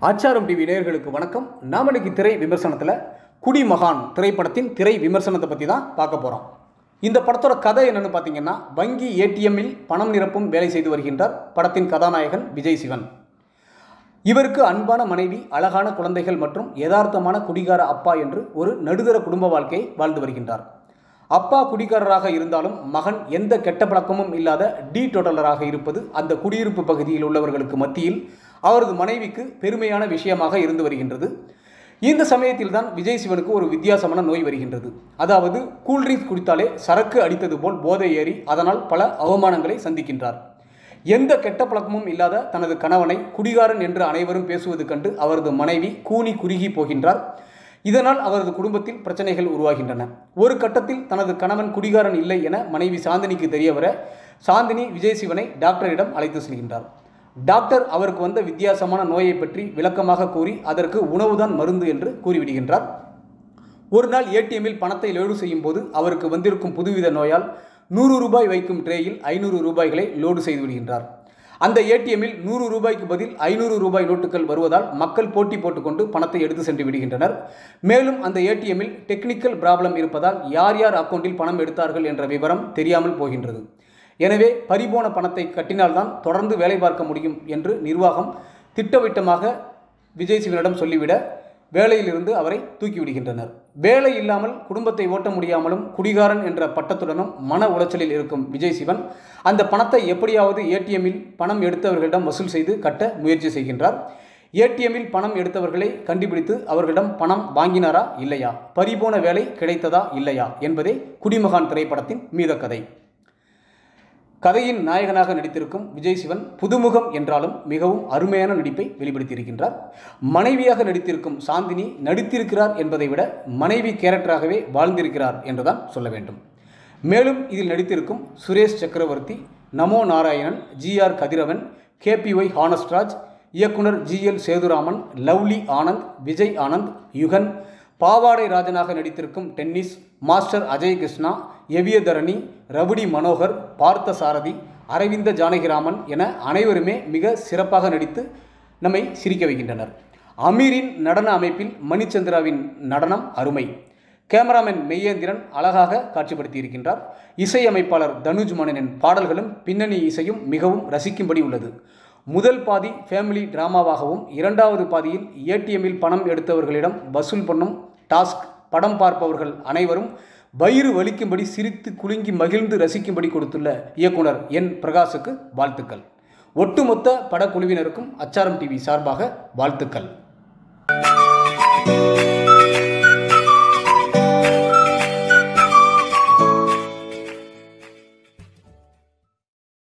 ஆச்சாரம் டிவி நேயர்களுக்கு வணக்கம் நாம இன்னைக்கு திரை விமர்சனத்தில் குடிமகான் திரைப்படத்தின் திரை விமர்சனத்தை பற்றி தான் பார்க்க போகிறோம் இந்த படத்தோட கதை என்னன்னு பார்த்தீங்கன்னா வங்கி ஏடிஎம்மில் பணம் நிரப்பும் வேலை செய்து வருகின்றார் படத்தின் கதாநாயகன் விஜய் சிவன் இவருக்கு அன்பான மனைவி அழகான குழந்தைகள் மற்றும் யதார்த்தமான குடிகார அப்பா என்று ஒரு நடுத்தர குடும்ப வாழ்க்கையை வாழ்ந்து வருகின்றார் அப்பா குடிகாரராக இருந்தாலும் மகன் எந்த கெட்ட பழக்கமும் இல்லாத டீ டோட்டலராக இருப்பது அந்த குடியிருப்பு பகுதியில் உள்ளவர்களுக்கு மத்தியில் அவரது மனைவிக்கு பெருமையான விஷயமாக இருந்து வருகின்றது இந்த சமயத்தில் தான் விஜய் சிவனுக்கு ஒரு வித்தியாசமான நோய் வருகின்றது அதாவது கூல்ட்ரிங்க்ஸ் குடித்தாலே சரக்கு அடித்தது போல் போதை ஏறி அதனால் பல அவமானங்களை சந்திக்கின்றார் எந்த கெட்ட பழக்கமும் இல்லாத தனது கணவனை குடிகாரன் என்று அனைவரும் பேசுவது கண்டு அவரது மனைவி கூனி குறுகி போகின்றார் இதனால் அவரது குடும்பத்தில் பிரச்சனைகள் உருவாகின்றன ஒரு கட்டத்தில் தனது கணவன் குடிகாரன் இல்லை என மனைவி சாந்தினிக்கு தெரியவர சாந்தினி விஜய் சிவனை டாக்டரிடம் அழைத்து செல்கின்றார் டாக்டர் அவருக்கு வந்த வித்தியாசமான நோயை பற்றி விளக்கமாக கூறி அதற்கு உணவுதான் மருந்து என்று கூறிவிடுகின்றார் ஒரு நாள் ஏடிஎம்மில் பணத்தை லோடு செய்யும் போது அவருக்கு வந்திருக்கும் புதுவித நோயால் நூறு ரூபாய் வைக்கும் ட்ரேயில் ஐநூறு ரூபாய்களை லோடு செய்து விடுகின்றார் அந்த ஏடிஎம்மில் நூறு ரூபாய்க்கு பதில் ஐநூறு ரூபாய் நோட்டுகள் வருவதால் மக்கள் போட்டி போட்டுக்கொண்டு பணத்தை எடுத்து சென்று விடுகின்றனர் மேலும் அந்த ஏடிஎம்மில் டெக்னிக்கல் ப்ராப்ளம் இருப்பதால் யார் யார் அக்கௌண்ட்டில் பணம் எடுத்தார்கள் என்ற விவரம் தெரியாமல் போகின்றது எனவே பறிபோன பணத்தை கட்டினால்தான் தொடர்ந்து வேலை பார்க்க முடியும் என்று நிர்வாகம் திட்டவட்டமாக விஜய் சிவனிடம் சொல்லிவிட வேலையிலிருந்து அவரை தூக்கிவிடுகின்றனர் வேலை இல்லாமல் குடும்பத்தை ஓட்ட முடியாமலும் குடிகாரன் என்ற பட்டத்துடனும் மன உளைச்சலில் இருக்கும் விஜய் சிவன் அந்த பணத்தை எப்படியாவது ஏடிஎம்மில் பணம் எடுத்தவர்களிடம் வசூல் செய்து கட்ட முயற்சி செய்கின்றார் ஏடிஎம்மில் பணம் எடுத்தவர்களை கண்டுபிடித்து அவர்களிடம் பணம் வாங்கினாரா இல்லையா பறிபோன வேலை கிடைத்ததா இல்லையா என்பதே குடிமகான் திரைப்படத்தின் மீத கதை கதையின் நாயகனாக நடித்திருக்கும் விஜய் சிவன் புதுமுகம் என்றாலும் மிகவும் அருமையான நடிப்பை வெளிப்படுத்தியிருக்கின்றார் மனைவியாக நடித்திருக்கும் சாந்தினி நடித்திருக்கிறார் என்பதை விட மனைவி கேரக்டராகவே வாழ்ந்திருக்கிறார் என்றுதான் சொல்ல வேண்டும் மேலும் இதில் நடித்திருக்கும் Suresh Chakravarthy Namo Narayanan G R Kathiravan KPY Honestraj இயக்குனர் G L Sethuraman Lovely Anand Vijay Anand Yugan பாவாடை ராஜனாக நடித்திருக்கும் டென்னிஸ் மாஸ்டர் அஜய் கிருஷ்ணா எவியதரணி ரவுடி மனோகர் பார்த்த சாரதி அரவிந்த ஜானகிராமன் என அனைவருமே மிக சிறப்பாக நடித்து நம்மை சிரிக்க வைக்கின்றனர் அமீரின் நடன அமைப்பில் மணிச்சந்திராவின் நடனம் அருமை கேமராமேன் மெய்யேந்திரன் அழகாக காட்சிப்படுத்தியிருக்கின்றார் இசையமைப்பாளர் தனுஜ் மணனின் பாடல்களும் பின்னணி இசையும் மிகவும் ரசிக்கும்படி உள்ளது முதல் பாதி ஃபேமிலி டிராமாவாகவும் இரண்டாவது பாதியில் ஏடிஎம்மில் பணம் எடுத்தவர்களிடம் வசூல் பண்ணும் டாஸ்க் படம் பார்ப்பவர்கள் அனைவரும் வயிறு வலிக்கும்படி சிரித்து குலுங்கி மகிழ்ந்து ரசிக்கும்படி கொடுத்துள்ள இயக்குனர் என் பிரகாஷுக்கு வாழ்த்துக்கள் ஒட்டுமொத்த படக்குழுவினருக்கும் அச்சாரம் டிவி சார்பாக வாழ்த்துக்கள்